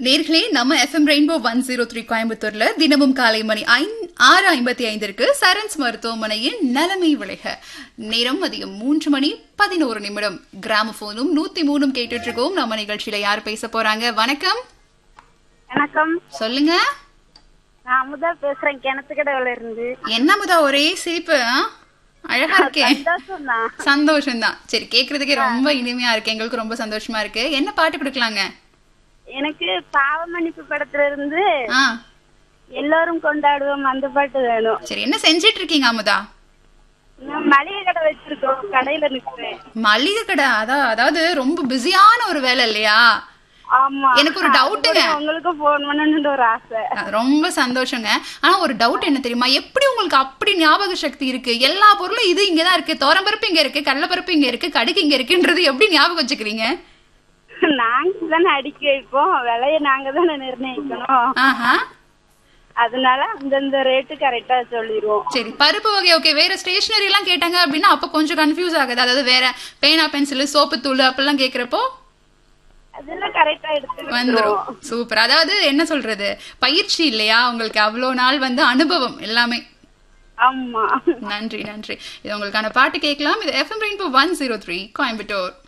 நேர்களே நம்ம FM rainbow one zero three கோயம்புத்தூர்ல தினமும் காலை மணி ஐந்- ஆறு ஐம்பத்தி ஐந்திற்கு சரண்ஸ் மருத்துவமனையின் நலமை விளைக நேரம் மதியம் மூன்று மணி பதினோரு நிமிடம் கிராமபோனும் நூத்தி மூணும் கேட்டுட்டு இருக்கோம் நம்ம நிகழ்ச்சியில யார் பேச போறாங்க வணக்கம் வணக்கம் சொல்லுங்க நான் அமுதா பேசுறேன் கிணத்துக்கடவுல இருந்து என்ன முதா ஒரே சிரிப்பு ஆ? அழகா இருக்கேன் சந்தோஷம் தான் சந்தோஷம் தான் சரி கேக்குறதுக்கே ரொம்ப இனிமையா இருக்கு எங்களுக்கு ரொம்ப சந்தோஷமா இருக்கு என்ன பாட்டு கொடுக்கலாங்க எனக்கு பாவமன்னிப்பு படத்துல இருந்து ஆ எல்லோரும் கொண்டாடுவோம் அந்த பாட்டு வேணும் சரி என்ன செஞ்சிட்டு இருக்கீங்க அமுதா நான் மளிகை கடை வச்சிருக்கோம் கடையில நிக்கிறேன் மளிகை கடை அதான் அதாவது ரொம்ப பிஸியான ஒரு வேலை இல்லையா ஆமா எனக்கு ஒரு டவுட்டுங்க உங்களுக்கு போன் பண்ணணும்னு ஒரு ஆசை அது ரொம்ப சந்தோஷங்க ஆனா ஒரு டவுட் என்ன தெரியுமா எப்படி உங்களுக்கு அப்படி ஞாபக சக்தி இருக்கு எல்லா பொருளும் இது இங்கதான் இருக்கு தோரம்பருப்பு இங்க இருக்கு கடலப்பருப்பு இங்க இருக்கு கடுகு இங்க இருக்குன்றது எப்படி ஞாபகம் வச்சுக்கிறீங்க நாங்க தானே அடிக்க வைப்போம் விலைய நாங்க தானே நிர்ணயிக்கணும் ஆஹா அதனால அந்தந்த ரேட்டு கரெக்டா சொல்லிடுவோம் சரி பருப்பு வகை ஓகே வேற ஸ்டேஷனரி எல்லாம் கேட்டாங்க அப்படின்னா அப்ப கொஞ்சம் கன்ஃபியூஸ் ஆகுது அதாவது வேற பேனா பென்சில் சோப்பு தூள் அப்பெல்லாம் கேக்குறப்போ அதெல்லாம் கரெக்டா எடுத்து வந்துரும் சூப்பர் அதாவது என்ன சொல்றது பயிற்சி இல்லையா உங்களுக்கு அவ்வளோ நாள் வந்து அனுபவம் எல்லாமே ஆமா நன்றி நன்றி இது உங்களுக்கான பாட்டு கேட்கலாம் இது FM rainbow one zero three Coimbatore